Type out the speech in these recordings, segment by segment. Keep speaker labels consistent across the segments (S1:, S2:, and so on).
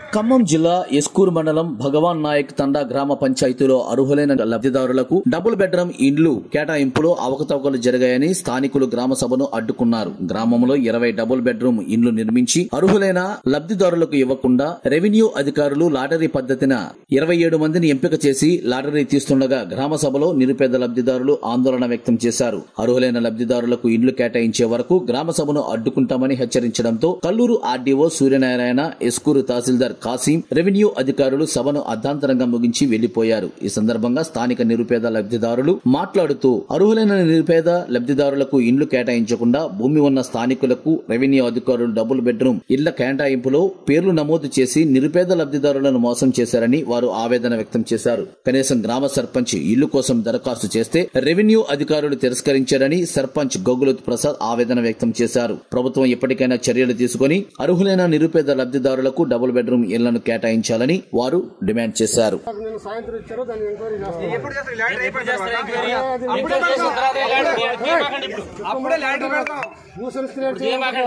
S1: ఖమ్మం జిల్లా ఎస్కూర్ మండలం భగవాన్ నాయక్ తండా గ్రామ పంచాయతీలో అర్హులైన లబ్ధిదారులకు డబుల్ బెడ్రూమ్ ఇండ్లు కేటాయింపులో అవకతవకలు జరిగాయని స్థానికులు గ్రామ సభను అడ్డుకున్నారు గ్రామంలో ఇరవై డబుల్ బెడ్రూమ్ ఇండ్లు నిర్మించి అర్హులైన లబ్ధిదారులకు ఇవ్వకుండా రెవెన్యూ అధికారులు లాటరీ పద్ధతిన ఇరవై ఏడు మందిని ఎంపిక చేసి లాటరీ తీస్తుండగా గ్రామ సభలో నిరుపేద లబ్ధిదారులు ఆందోళన వ్యక్తం చేశారు అర్హులైన లబ్ధిదారులకు ఇండ్లు కేటాయించే వరకు గ్రామ సభను అడ్డుకుంటామని హెచ్చరించడంతో కల్లూరు ఆర్డీఓ సూర్యనారాయణ ఎస్కూరు తహసీల్దార్ కాసిం రెవెన్యూ అధికారులు సభను అర్ధాంతరంగా ముగించి వెళ్లిపోయారు ఈ సందర్భంగా స్థానిక నిరుపేద లబ్ధిదారులు మాట్లాడుతూ అర్హులైన నిరుపేద లబ్ధిదారులకు ఇండ్లు కేటాయించకుండా భూమి ఉన్న స్థానికులకు రెవెన్యూ అధికారులు డబుల్ బెడ్రూమ్ ఇళ్ల కేటాయింపులో పేర్లు నమోదు చేసి నిరుపేద లబ్ధిదారులను మోసం చేశారని వారు ఆవేదన వ్యక్తం చేశారు కనీసం గ్రామ సర్పంచ్ ఇల్లు కోసం దరఖాస్తు చేస్తే రెవెన్యూ అధికారులు తిరస్కరించారని సర్పంచ్ గోగులత్ ప్రసాద్ ఆవేదన వ్యక్తం చేశారు ప్రభుత్వం ఇప్పటికైనా చర్యలు తీసుకుని అర్హులైన నిరుపేద లబ్ధిదారులకు డబుల్ బెడ్రూమ్ ఇళ్లను కేటాయించాలని వారు డిమాండ్ చేశారు
S2: నేను సాయంత్రం ఇచ్చారు దాన్ని ఎంక్వైరీ చేస్తాను
S3: ఎప్పుడు చేస్తారు ల్యాండ్ అయిపోయిన తర్వాత? అప్పుడే ల్యాండ్ పెడతాం
S2: న్యూసెన్స్ క్రియేట్ చేయాలి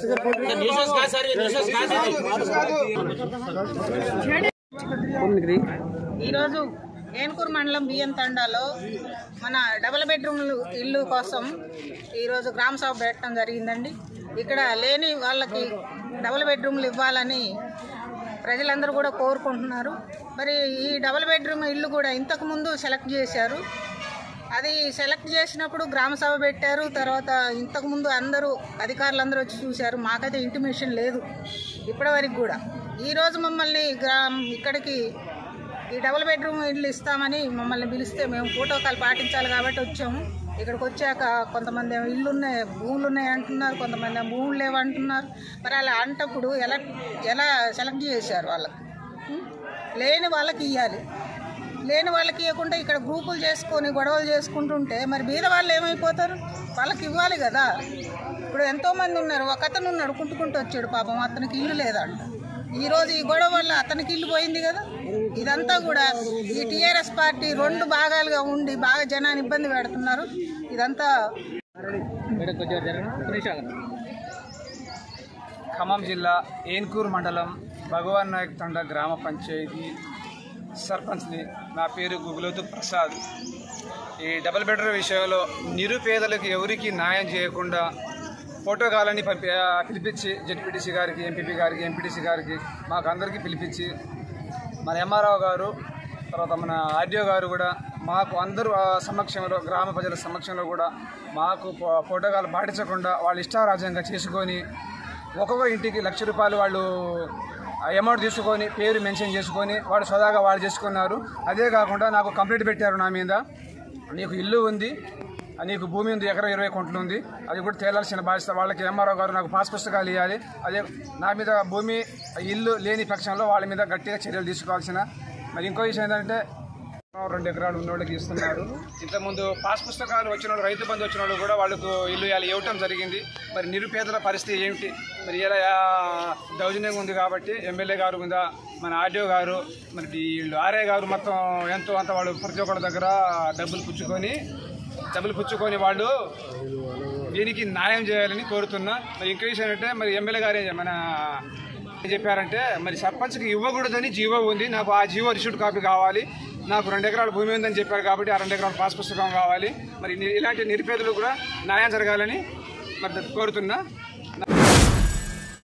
S4: ఈరోజు ఏన్కూరు మండలం బియ్యం తండాలో మన డబుల్ బెడ్రూమ్ ఇల్లు కోసం ఈరోజు గ్రామ సభ పెట్టడం జరిగిందండి ఇక్కడ లేని వాళ్ళకి డబుల్ బెడ్రూమ్లు ఇవ్వాలని ప్రజలందరూ కూడా కోరుకుంటున్నారు మరి ఈ డబుల్ బెడ్రూమ్ ఇల్లు కూడా ఇంతకు ముందు సెలెక్ట్ చేశారు అది సెలెక్ట్ చేసినప్పుడు గ్రామ సభ పెట్టారు తర్వాత ఇంతకు ముందు అందరూ అధికారులందరూ వచ్చి చూశారు మాకైతే ఇంటిమేషన్ లేదు ఇప్పటివరకు కూడా ఈరోజు మమ్మల్ని గ్రామ ఇక్కడికి ఈ డబుల్ బెడ్రూమ్ ఇల్లు ఇస్తామని మమ్మల్ని పిలిస్తే మేము ప్రోటోకాల్ పాటించాలి కాబట్టి వచ్చాము ఇక్కడికి వచ్చాక కొంతమంది ఏమో ఇల్లు ఉన్నాయి భూములు ఉన్నాయి అంటున్నారు కొంతమంది ఏమో భూములు లేవు అంటున్నారు మరి అలా అంటప్పుడు ఎలా ఎలా సెలెక్ట్ చేశారు వాళ్ళకి ఉం? లేని వాళ్ళకి ఇవ్వాలి లేని వాళ్ళకి ఇవ్వకుండా ఇక్కడ గ్రూపులు చేసుకొని గొడవలు చేసుకుంటుంటే మరి బీద వాళ్ళు ఏమైపోతారు వాళ్ళకి ఇవ్వాలి కదా ఇప్పుడు ఎంతో మంది ఉన్నారు ఒక అతను ఉన్నాడు కుంటుకుంటూ వచ్చాడు పాపం అతనికి ఇల్లు లేదంట ఈ రోజు ఈ గొడవ వల్ల అతనికి ఇల్లు పోయింది కదా ఇదంతా కూడా ఈ టీఆర్ఎస్ పార్టీ రెండు భాగాలుగా ఉండి బాగా జనాన్ని ఇబ్బంది పెడుతున్నారు ఇదంతా
S3: ఖమ్మం జిల్లా ఏన్కూర్ మండలం భగవాన్ నాయక్ తండ గ్రామ పంచాయతీ సర్పంచ్ని నా పేరు గుగులోతు ప్రసాద్ ఈ డబుల్ బెడ్రూమ్ విషయంలో నిరుపేదలకు ఎవరికి న్యాయం చేయకుండా ఫోటోకాలని పంపి ఆ, పిలిపించి జడ్పీటీసీ గారికి ఎంపీపీ గారికి ఎంపీటీసీ గారికి మాకు అందరికీ పిలిపించి మన ఎంఆర్ఓ గారు తర్వాత మన ఆర్డీఓ గారు కూడా మాకు అందరూ ఆ సమక్షంలో గ్రామ ప్రజల సమక్షంలో కూడా మాకు ఫో- ఫోటోకాలు పాటించకుండా వాళ్ళు ఇష్టారాజ్యంగా చేసుకొని ఒక్కొక్క ఇంటికి లక్ష రూపాయలు వాళ్ళు అమౌంట్ తీసుకొని పేరు మెన్షన్ చేసుకొని వాడు సదాగా వాళ్ళు చేసుకున్నారు అదే కాకుండా నాకు కంప్లైంట్ పెట్టారు నా మీద నీకు ఇల్లు ఉంది నీకు భూమి ఉంది ఎకరం ఇరవై కొంటలు ఉంది అది కూడా తేలాల్సిన బాధ్యత వాళ్ళకి ఎంఆర్ఓ గారు నాకు పాస్ పుస్తకాలు ఇవ్వాలి అదే నా మీద భూమి ఇల్లు లేని పక్షంలో వాళ్ళ మీద గట్టిగా చర్యలు తీసుకోవాల్సిన మరి ఇంకో విషయం ఏంటంటే రెండు ఎకరాలు ఉన్న వాళ్ళకి ఇస్తున్నారు ఇంతకుముందు పాస్ పుస్తకాలు వచ్చిన వాళ్ళు రైతు బంధు వచ్చిన వాళ్ళు కూడా వాళ్ళకు ఇల్లు ఇవ్వాలి ఇవ్వటం జరిగింది మరి నిరుపేదల పరిస్థితి ఏమిటి మరి ఇలా ఆ, దౌర్జన్యంగా ఉంది కాబట్టి ఎమ్మెల్యే గారు మీద మన ఆర్డీఓ గారు మరి వీళ్ళు ఆర్ఏ గారు మొత్తం ఎంతో అంత వాళ్ళు ప్రతి ఒక్కరి దగ్గర డబ్బులు పుచ్చుకొని డబ్బులు పుచ్చుకొని వాళ్ళు దీనికి న్యాయం చేయాలని కోరుతున్నా మరి ఇంకో విషయం ఏంటంటే మరి ఎమ్మెల్యే గారు ఏం- మన ఏం చెప్పారంటే మరి సర్పంచ్కి ఇవ్వకూడదని జీవో ఉంది నాకు ఆ జీవో రిసీట్ కాపీ కావాలి నాకు రెండు ఎకరాల భూమి ఉందని చెప్పారు కాబట్టి ఆ రెండు ఎకరాల పాస్ పుస్తకం కావాలి మరి ని- ఇలాంటి నిరుపేదలు కూడా న్యాయం జరగాలని మరి కోరుతున్నా